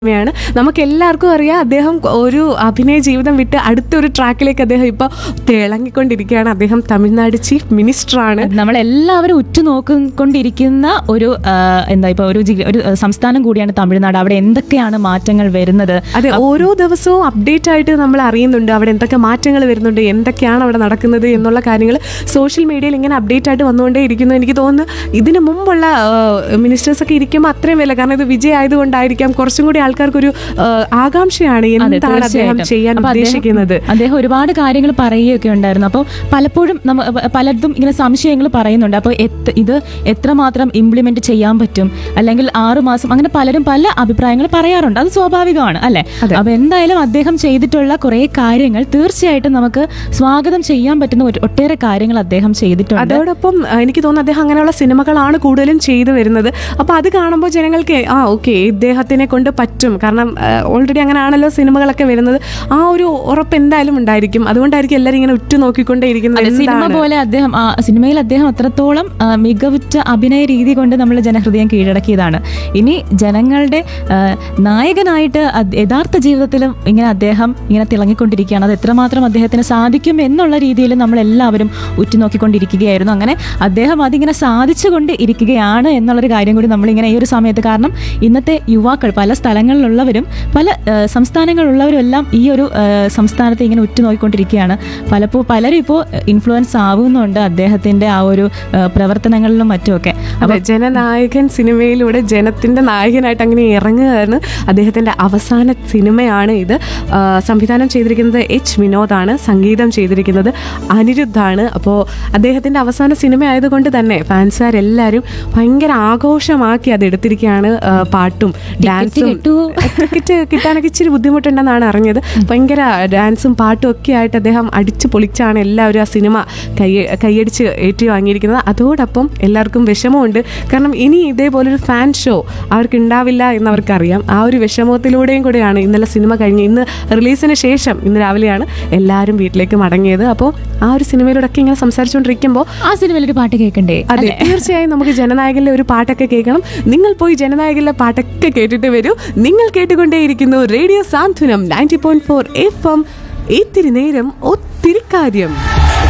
യാണ് നമുക്ക് എല്ലാവർക്കും അറിയാം അദ്ദേഹം ഒരു അഭിനയ ജീവിതം വിട്ട് അടുത്തൊരു ട്രാക്കിലേക്ക് അദ്ദേഹം ഇപ്പോൾ തിളങ്ങിക്കൊണ്ടിരിക്കുകയാണ് അദ്ദേഹം തമിഴ്നാട് ചീഫ് മിനിസ്റ്ററാണ് നമ്മൾ എല്ലാവരും ഉറ്റുനോക്കിക്കൊണ്ടിരിക്കുന്ന ഒരു ആ, എന്താ ഇപ്പൊ ഒരു ജില്ല ഒരു ആ, സംസ്ഥാനം കൂടിയാണ് തമിഴ്നാട് അവിടെ എന്തൊക്കെയാണ് മാറ്റങ്ങൾ വരുന്നത് അതെ ഓരോ ദിവസവും അപ്ഡേറ്റ് ആയിട്ട് നമ്മൾ അറിയുന്നുണ്ട് അവിടെ എന്തൊക്കെ മാറ്റങ്ങൾ വരുന്നുണ്ട് എന്തൊക്കെയാണ് അവിടെ നടക്കുന്നത് എന്നുള്ള കാര്യങ്ങൾ സോഷ്യൽ മീഡിയയിൽ ഇങ്ങനെ അപ്ഡേറ്റ് ആയിട്ട് വന്നുകൊണ്ടേ ഇരിക്കുന്നു എനിക്ക് തോന്നുന്നു ഇതിന് മുമ്പുള്ള മിനിസ്റ്റേഴ്സ് ഒക്കെ ഇരിക്കുമ്പോൾ അത്രയും വില കാരണം ഇത് വിജയ് ആയതുകൊണ്ടായിരിക്കാം കുറച്ചും കൂടി ആൾക്കാർക്കൊരു ആ, ആകാംക്ഷയാണ് അതെ, എന്താണ് അദ്ദേഹം തീർച്ചയായിട്ടും. ചെയ്യാൻ അപ്പൊ അദ്ദേഹം- ഉദ്ദേശിക്കുന്നത് അദ്ദേഹം ഒരുപാട് കാര്യങ്ങൾ പറയുകയൊക്കെ ഉണ്ടായിരുന്നു അപ്പോൾ പലപ്പോഴും നമ്മ പലർക്കും ഇങ്ങനെ സംശയങ്ങൾ പറയുന്നുണ്ട് അപ്പോൾ എത്ര- ഇത് എത്രമാത്രം ഇംപ്ലിമെന്റ് ചെയ്യാൻ പറ്റും അല്ലെങ്കിൽ ആറു മാസം അങ്ങനെ പലരും പല അഭിപ്രായങ്ങൾ പറയാറുണ്ട് അത് സ്വാഭാവികമാണ് അല്ലെ അപ്പൊ എന്തായാലും അദ്ദേഹം ചെയ്തിട്ടുള്ള കുറെ കാര്യങ്ങൾ തീർച്ചയായിട്ടും നമുക്ക് സ്വാഗതം ചെയ്യാൻ പറ്റുന്ന ഒരു- ഒട്ടേറെ കാര്യങ്ങൾ അദ്ദേഹം ചെയ്തിട്ടുണ്ട് അതോടൊപ്പം ആ, എനിക്ക് തോന്നുന്നു അദ്ദേഹം അങ്ങനെയുള്ള സിനിമകളാണ് കൂടുതലും ചെയ്തു വരുന്നത് അപ്പോൾ അത് കാണുമ്പോൾ ജനങ്ങൾക്ക് ആ ഓക്കെ ഇദ്ദേഹത്തിനെ കൊണ്ട് പറ്റും കാരണം ഓൾറെഡി അങ്ങനെയാണല്ലോ സിനിമകളൊക്കെ വരുന്നത് ആ ഒരു ഉറപ്പ് എന്തായാലും ഉണ്ടായിരിക്കും അതുകൊണ്ടായിരിക്കും എല്ലാവരും ഇങ്ങനെ ഉറ്റുനോക്കിക്കൊണ്ടേയിരിക്കുന്നത് അതെ, സിനിമ എന്താണ് പോലെ അദ്ദേഹം ആ, സിനിമയിൽ അദ്ദേഹം അത്രത്തോളം ആ, മികവുറ്റ അഭിനയ രീതി കൊണ്ട് നമ്മൾ ജനഹൃദയം കീഴടക്കിയതാണ് ഇനി ജനങ്ങളുടെ ആ, നായകനായിട്ട് അത് യഥാർത്ഥ ജീവിതത്തിലും ഇങ്ങനെ അദ്ദേഹം ഇങ്ങനെ തിളങ്ങിക്കൊണ്ടിരിക്കുകയാണ് അത് എത്രമാത്രം അദ്ദേഹത്തിന് സാധിക്കും എന്നുള്ള രീതിയിൽ നമ്മൾ എല്ലാവരും ഉറ്റുനോക്കിക്കൊണ്ടിരിക്കുകയായിരുന്നു അങ്ങനെ അദ്ദേഹം അതിങ്ങനെ സാധിച്ചുകൊണ്ട് ഇരിക്കുകയാണ് എന്നുള്ളൊരു കാര്യം കൂടി നമ്മളിങ്ങനെ ഈ ഒരു സമയത്ത് കാരണം ഇന്നത്തെ യുവാക്കൾ പല സ്ഥലങ്ങളിലുള്ളവരും പല ആ, സംസ്ഥാനങ്ങളിലുള്ളവരും എല്ലാം ഈ ഒരു ആ, സംസ്ഥാനത്തെ ഇങ്ങനെ ഉറ്റുനോക്കിക്കൊണ്ടിരിക്കുകയാണ് പലപ്പോൾ പലരും ഇപ്പോൾ ഇൻഫ്ലുവൻസ് ആവുന്നുണ്ട് അദ്ദേഹത്തിന്റെ ആ ഒരു ആ, പ്രവർത്തനങ്ങളിലും മറ്റുമൊക്കെ അതെ ജനനായകൻ സിനിമയിലൂടെ ജനത്തിന്റെ നായകനായിട്ട് അങ്ങനെ ഇറങ്ങുകയാണ് അദ്ദേഹത്തിന്റെ അവസാന സിനിമയാണ് ഇത് ആ, സംവിധാനം ചെയ്തിരിക്കുന്നത് എച്ച് വിനോദാണ് സംഗീതം ചെയ്തിരിക്കുന്നത് അനിരുദ്ധാണ് അപ്പോൾ അദ്ദേഹത്തിന്റെ അവസാന സിനിമ ആയതുകൊണ്ട് തന്നെ ഫാൻസുകാരെല്ലാവരും ഭയങ്കര ആഘോഷമാക്കി അത് എടുത്തിരിക്കുകയാണ് ആ, പാട്ടും ഡാൻസും കിട്ടുമോ? ടിക്കറ്റ് കിട്ടാനൊക്കെ ഇച്ചിരി ബുദ്ധിമുട്ടുണ്ടെന്നാണ് അറിഞ്ഞത് ഭയങ്കര ഡാൻസും പാട്ടും ഒക്കെ ആയിട്ട് അദ്ദേഹം അടിച്ചു പൊളിച്ചാണ് എല്ലാവരും ആ സിനിമ കൈ കൈയടിച്ച് ഏറ്റു വാങ്ങിയിരിക്കുന്നത് അതോടൊപ്പം എല്ലാവർക്കും വിഷമമുണ്ട് കാരണം ഇനി ഇതേപോലൊരു ഫാൻ ഷോ അവർക്ക് ഉണ്ടാവില്ല എന്നവർക്കറിയാം ആ ഒരു വിഷമത്തിലൂടെയും കൂടെയാണ് ഇന്നലെ സിനിമ കഴിഞ്ഞ് ഇന്ന് റിലീസിന് ശേഷം ഇന്ന് രാവിലെയാണ് എല്ലാവരും വീട്ടിലേക്ക് മടങ്ങിയത് അപ്പോൾ ആ ഒരു സിനിമയിലൂടെയൊക്കെ ഇങ്ങനെ സംസാരിച്ചുകൊണ്ടിരിക്കുമ്പോൾ ആ സിനിമയിൽ ഒരു പാട്ട് കേൾക്കണ്ടേ അതെ തീർച്ചയായും നമുക്ക് ജനനായകനിലെ ഒരു പാട്ടൊക്കെ കേൾക്കണം നിങ്ങൾ പോയി ജനനായകനിലെ പാട്ടൊക്കെ കേട്ടിട്ട് വരൂ നിങ്ങൾ കേട്ടുകൊണ്ടേയിരിക്കുന്നു radio Santhwanam ninety point four F M ഇത്തിരി നേരം ഒത്തിരി കാര്യം